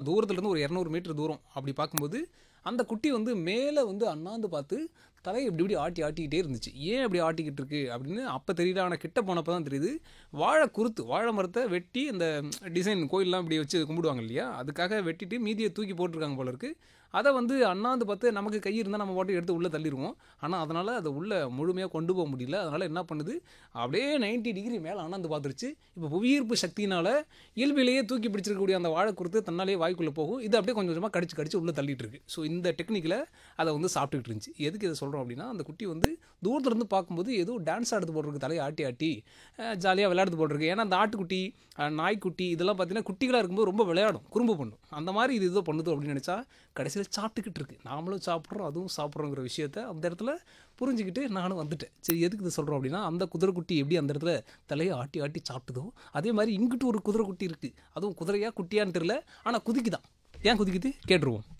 தூரத்துலேருந்து ஒரு இரநூறு மீட்டர் தூரம் அப்படி பார்க்கும்போது அந்த குட்டி வந்து மேலே வந்து அண்ணாந்து பார்த்து தலையை இப்படி இப்படி ஆட்டி ஆட்டிக்கிட்டே இருந்துச்சு ஏன் இப்படி ஆட்டிக்கிட்டு இருக்கு அப்படின்னு அப்போ தெரியல ஆனால் கிட்ட போனப்போ தான் தெரியுது வாழை குருத்து வாழை மரத்தை வெட்டி அந்த டிசைன் கோயிலெலாம் இப்படி வச்சு கும்பிடுவாங்க இல்லையா அதுக்காக வெட்டிட்டு மீதியை தூக்கி போட்டிருக்காங்க போல இருக்கு அதை வந்து அண்ணாந்து பார்த்து நமக்கு கை இருந்தால் நம்ம பாட்டு எடுத்து உள்ளே தள்ளிடுவோம் ஆனால் அதனால் அதை உள்ளே முழுமையாக கொண்டு போக முடியல அதனால் என்ன பண்ணுது அப்படியே 90 டிகிரி மேலே அண்ணாந்து பார்த்துருச்சு இப்போ புவியீர்ப்பு சக்தியினால் இயல்பிலேயே தூக்கி பிடிச்சிருக்கக்கூடிய அந்த வாழை கொடுத்து தன்னாலே வாய்க்குள்ளே போகும் இது அப்படியே கொஞ்சம் கொஞ்சமாக கடிச்சு கடிச்சு உள்ளே தள்ளிட்டு இருக்கு ஸோ இந்த டெக்னிக்கில் அதை வந்து சாப்பிட்டுக்கிட்டு இருந்துச்சு எதுக்கு இதை சொல்கிறோம் அப்படின்னா அந்த குட்டி வந்து தூரத்துல இருந்து பார்க்கும்போது ஏதோ டான்ஸ் ஆடுறது போட்டிருக்கு தலையை ஆட்டி ஆட்டி ஜாலியாக விளையாடுறது போட்டிருக்கு ஏன்னா அந்த ஆட்டுக்குட்டி அஹ், நாய்க்குட்டி இதெல்லாம் பார்த்தீங்கன்னா குட்டிகளாக இருக்கும்போது ரொம்ப விளையாடும் குறும்பு பண்ணும் அந்த மாதிரி இது ஏதோ பண்ணுது அப்படின்னு நினச்சா கடைசியில் சாப்பிட்டுக்கிட்டு இருக்கு நாமளும் சாப்பிட்றோம் அதுவும் சாப்பிட்றோங்கிற விஷயத்த அந்த இடத்துல புரிஞ்சுக்கிட்டு நானும் வந்துட்டேன் சரி எதுக்கு இதை சொல்கிறோம் அப்படின்னா அந்த குதிரைக்குட்டி எப்படி அந்த இடத்துல தலையை ஆட்டி ஆட்டி சாப்பிட்டுதோ அதே மாதிரி இங்கிட்டு ஒரு குதிரைக்குட்டி இருக்குது அதுவும் குதிரையா குட்டியான்னு தெரில ஆனால் குதிக்குதான் ஏன் குதிக்குது கேட்டுருவோம்